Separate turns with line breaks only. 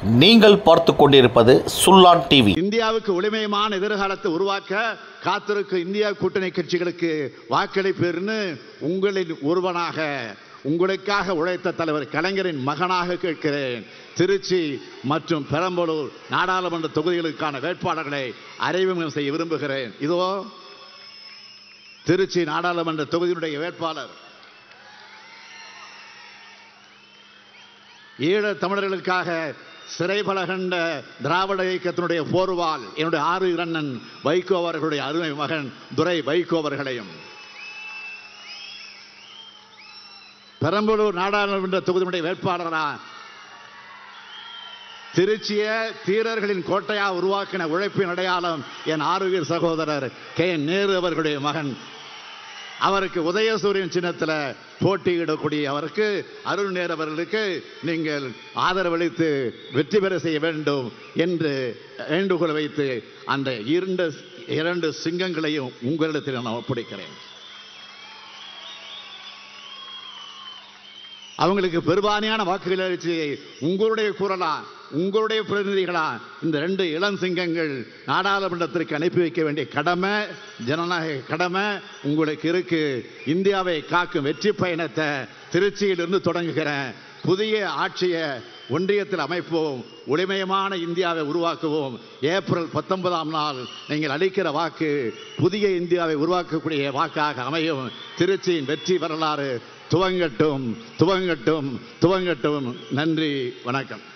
நீங்கள் பார்த்து கொண்டிருப்பது சுல்லான் டிவி
இந்தியாவுக்கு ஒளிமயமான எதிர்காலத்தை உருவாக்க காத்திருக்கும் இந்தியா கூட்டணி கட்சிகளுக்கு வாக்களிப்பீர்னு உங்களின் ஒருவனாக உங்களுக்காக உழைத்த தலைவர் கலைஞரின் மகனாக கேட்கிறேன் திருச்சி மற்றும் பெரம்பலூர் நாடாளுமன்ற தொகுதிகளுக்கான வேட்பாளர்களை அறிமுகம் செய்ய விரும்புகிறேன் இதோ திருச்சி நாடாளுமன்ற தொகுதியினுடைய வேட்பாளர் ஈழத் தமிழர்களுக்காக சிறைபல கண்ட திராவிட இயக்கத்தினுடைய போர்வால் என்னுடைய ஆறு இரண்ணன் வைகோ அவர்களுடைய அருமை மகன் துரை வைகோ அவர்களையும் பெரம்பலூர் நாடாளுமன்ற தொகுதியினுடைய வேட்பாளரா திருச்சிய தீரர்களின் கோட்டையா உருவாக்கின உழைப்பின் அடையாளம் என் ஆரோக்கிய சகோதரர் கே நேரு அவர்களுடைய மகன் அவருக்கு உதயசூரியன் சின்னத்தில் போட்டியிடக்கூடிய அவருக்கு அருள் நேர் அவர்களுக்கு நீங்கள் ஆதரவளித்து வெற்றி பெற செய்ய வேண்டும் என்று வேண்டுகோள் வைத்து அந்த இரண்டு இரண்டு சிங்கங்களையும் உங்களிடத்தில் நான் ஒப்படைக்கிறேன் அவங்களுக்கு பெரும்பான்மையான வாக்குகள் அளிச்சு உங்களுடைய குரலா உங்களுடைய பிரதிநிதிகளா இந்த ரெண்டு இளம் சிங்கங்கள் நாடாளுமன்றத்திற்கு அனுப்பி வைக்க வேண்டிய கடமை ஜனநாயக கடமை உங்களுக்கு இருக்கு இந்தியாவை காக்கும் வெற்றி பயணத்தை திருச்சியிலிருந்து தொடங்குகிறேன் புதிய ஆட்சியை ஒன்றியத்தில் அமைப்போம் ஒளிமயமான இந்தியாவை உருவாக்குவோம் ஏப்ரல் பத்தொன்பதாம் நாள் நீங்கள் அளிக்கிற வாக்கு புதிய இந்தியாவை உருவாக்கக்கூடிய வாக்காக அமையும் திருச்சியின் வெற்றி வரலாறு துவங்கட்டும் துவங்கட்டும் துவங்கட்டும் நன்றி வணக்கம்